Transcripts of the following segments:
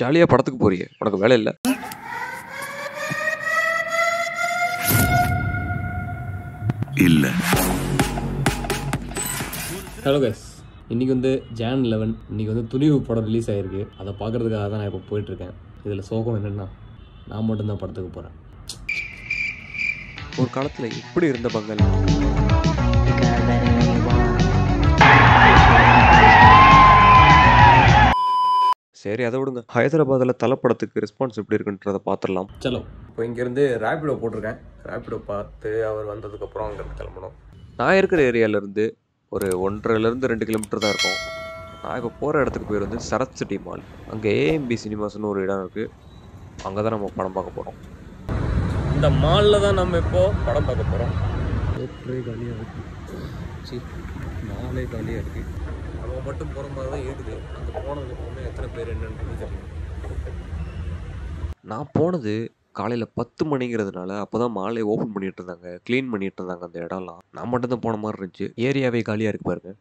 ஜாலியாக படத்துக்கு போறியே உனக்கு வேலை இல்லை இல்ல ஹலோ கைஸ் இன்றைக்கி வந்து ஜான் லெவன் இன்றைக்கி வந்து துணிவு படம் ரிலீஸ் ஆகிருக்கு அதை பார்க்குறதுக்காக தான் நான் இப்போ போயிட்டுருக்கேன் இதில் சோகம் என்னென்னா நான் மட்டும்தான் படத்துக்கு போகிறேன் ஒரு காலத்தில் எப்படி இருந்த பங்கல் சரி அதை விடுங்க ஹைதராபாத்தில் தலைப்படத்துக்கு ரெஸ்பான்ஸ் எப்படி இருக்குன்றதை பார்த்துடலாம் சலோ இப்போ இங்கேருந்து ரேப்பிடோ போட்டிருக்கேன் ரேப்பிடோ பார்த்து அவர் வந்ததுக்கப்புறம் அங்கேருந்து கிளம்பணும் நான் இருக்கிற ஏரியாவிலேருந்து ஒரு ஒன்றரைலேருந்து ரெண்டு கிலோமீட்டர் தான் இருக்கும் நான் இப்போ போகிற இடத்துக்கு பேர் வந்து சரத் சிட்டி மால் அங்கே ஏஎம்பி சினிமாஸ்னு ஒரு இடம் இருக்குது அங்கே தான் நம்ம படம் பார்க்க போகிறோம் இந்த மாலில் தான் நம்ம இப்போது படம் பார்க்க போகிறோம் தேட்டரே காலியாக இருக்குது சி மாலே காலியாக இருக்குது நம்ம மட்டும் போகிற மாதிரி தான் இருக்குது அங்கே போனதுக்கப்புறமே எத்தனை பேர் என்னன்றது தெரியும் நான் போனது காலையில் பத்து மணிங்கிறதுனால அப்போ தான் மாலை ஓப்பன் பண்ணிட்டு இருந்தாங்க க்ளீன் பண்ணிட்டு இருந்தாங்க அந்த இடம்லாம் நான் மட்டும் தான் போன மாதிரி இருந்துச்சு ஏரியாவே காலியாக இருக்கு பாருங்க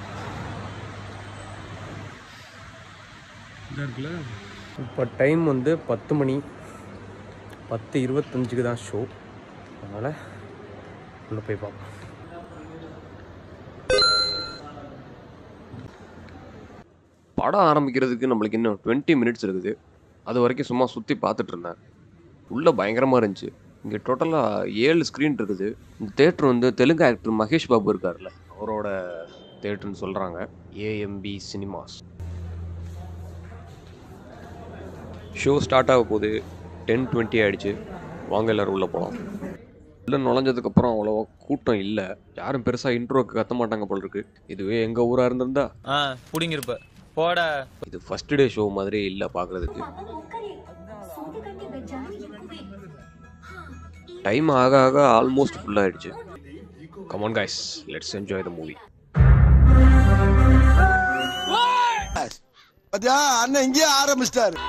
இப்போ டைம் வந்து பத்து மணி பத்து இருபத்தஞ்சுக்கு தான் ஷோ அதனால் உள்ளே போய் பார்ப்போம் படம் ஆரம்பிக்கிறதுக்கு நம்மளுக்கு இன்னும் டுவெண்ட்டி மினிட்ஸ் இருக்குது அது வரைக்கும் சும்மா சுற்றி பார்த்துட்டு இருந்தேன் உள்ளே பயங்கரமாக இருந்துச்சு இங்கே டோட்டலாக ஏழு ஸ்க்ரீன் இருக்குது இந்த தேட்டர் வந்து தெலுங்கு ஆக்டர் மகேஷ் பாபு இருக்கார்ல அவரோட தேட்டர்னு சொல்கிறாங்க ஏஎம்பி சினிமாஸ் ஷோ ஸ்டார்ட் ஆக போகுது டென் டுவெண்ட்டி ஆயிடுச்சு வாங்க எல்லாரும் உள்ளே போகலாம் உள்ளே நுழைஞ்சதுக்கப்புறம் அவ்வளோவா கூட்டம் இல்லை யாரும் பெருசாக இன்ட்ரோக்கு கத்த மாட்டாங்க போல் இருக்கு இதுவே எங்கள் ஊராக இருந்திருந்தா ஆ புடிங்கிருப்ப போட இது ஃபர்ஸ்ட் டே ஷோ மாதிரி இல்லை பார்க்குறதுக்கு సూది కంటే వెజ్జాలు ఎక్కువే டைம் ஆக ஆக ஆல்மோஸ்ட் ஃபுல் ஆயிடுச்சு come on guys let's enjoy the movie பாத்தியா அண்ணன் இங்கேயே ஆரம்பிச்சிட்டாரு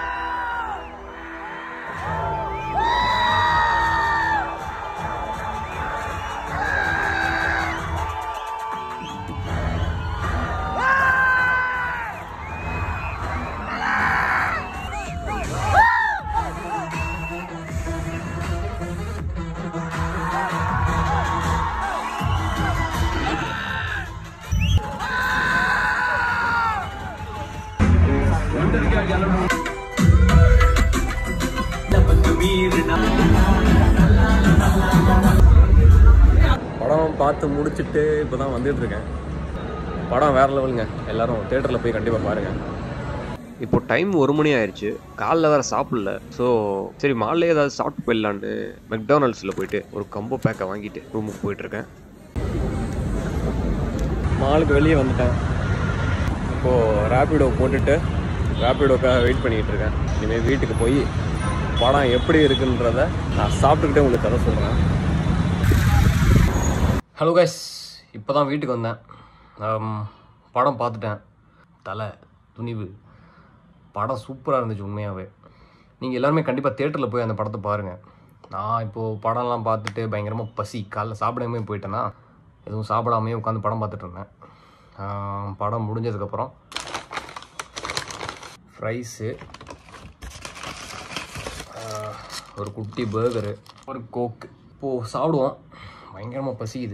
படம் பார்த்து முடிச்சுட்டு இப்போ தான் வந்துட்டு இருக்கேன் படம் வேற லெவலுங்க எல்லாரும் தேட்டரில் போய் கண்டிப்பாக பாருங்கள் இப்போ டைம் ஒரு மணி ஆயிடுச்சு காலைல வேற சாப்பிடல ஸோ சரி மாலையே ஏதாவது சாப்பிட்டு போயிடலான்னு மெக்டானல்ட்ஸில் போயிட்டு ஒரு கம்போ பேக்கை வாங்கிட்டு ரூமுக்கு போயிட்டு இருக்கேன் மாலுக்கு வெளியே வந்துட்டேன் இப்போது ரேப்பிடோ போட்டுட்டு ரேப்பிடோக்காக வெயிட் பண்ணிகிட்டு இருக்கேன் இனிமேல் வீட்டுக்கு போய் படம் எப்படி இருக்குன்றத நான் சாப்பிட்டுக்கிட்டே உங்களுக்கு கதை சொல்கிறேன் ஹலோ கைஸ் இப்போ தான் வீட்டுக்கு வந்தேன் ஆம், படம் பார்த்துட்டேன் தலை துணிவு படம் சூப்பராக இருந்துச்சு உண்மையாகவே நீங்கள் எல்லாருமே கண்டிப்பாக தேட்டரில் போய் அந்த படத்தை பாருங்கள் நான் இப்போது படம்லாம் பார்த்துட்டு பயங்கரமாக பசி காலைல சாப்பிடாமே போயிட்டேன்னா எதுவும் சாப்பிடாமே உட்காந்து படம் பார்த்துட்டு இருந்தேன் ஆம், படம் முடிஞ்சதுக்கப்புறம் ஃப்ரைஸு ஒரு குட்டி பர்கரு ஒரு கோக்கு இப்போது சாப்பிடுவோம் பயங்கரமாக பசிக்குது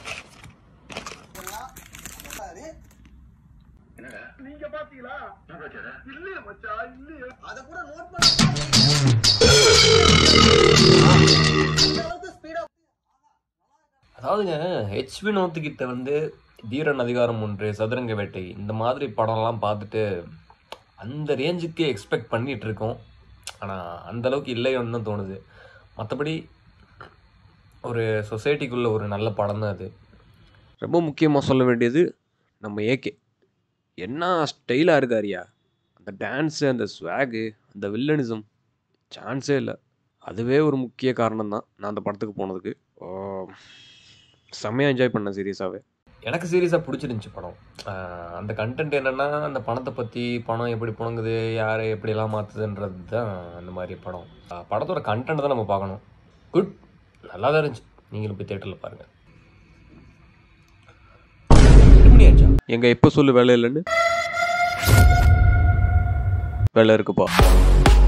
அதாவதுங்க ஹெச் வினோத்துக்கிட்ட வந்து தீரன் அதிகாரம் ஒன்று சதுரங்க வேட்டை இந்த மாதிரி படம்லாம் பார்த்துட்டு அந்த ரேஞ்சுக்கு எக்ஸ்பெக்ட் பண்ணிட்டு இருக்கோம் ஆனால் அந்த அளவுக்கு இல்லையோன்னு தான் தோணுது மற்றபடி ஒரு சொசைட்டிக்குள்ள ஒரு நல்ல படம் தான் அது ரொம்ப முக்கியமாக சொல்ல வேண்டியது நம்ம ஏகே என்ன ஸ்டைலாக இருக்காரியா அந்த டான்ஸு அந்த ஸ்வாகு அந்த வில்லனிசம் சான்ஸே இல்லை அதுவே ஒரு முக்கிய காரணம் தான் நான் அந்த படத்துக்கு போனதுக்கு ஓ, செம்மையா என்ஜாய் பண்ணேன் சீரியஸாகவே எனக்கு சீரியஸாக பிடிச்சிருந்துச்சி படம் ஆஹ் அந்த கண்டென்ட் என்னென்னா அந்த பணத்தை பற்றி பணம் எப்படி புணங்குது யாரை எப்படியெல்லாம் மாற்றுதுன்றது தான் அந்த மாதிரி படம் ஆஹ் படத்தோட கண்டென்ட் தான் நம்ம பார்க்கணும் குட் நல்லா தான் இருந்துச்சு நீங்களும் போய் தேட்டரில் பாருங்கள் எட்டு மணி ஆச்சா எங்க எப்போ சொல்லு வேலை இல்லைன்னு வேலை இருக்குப்பா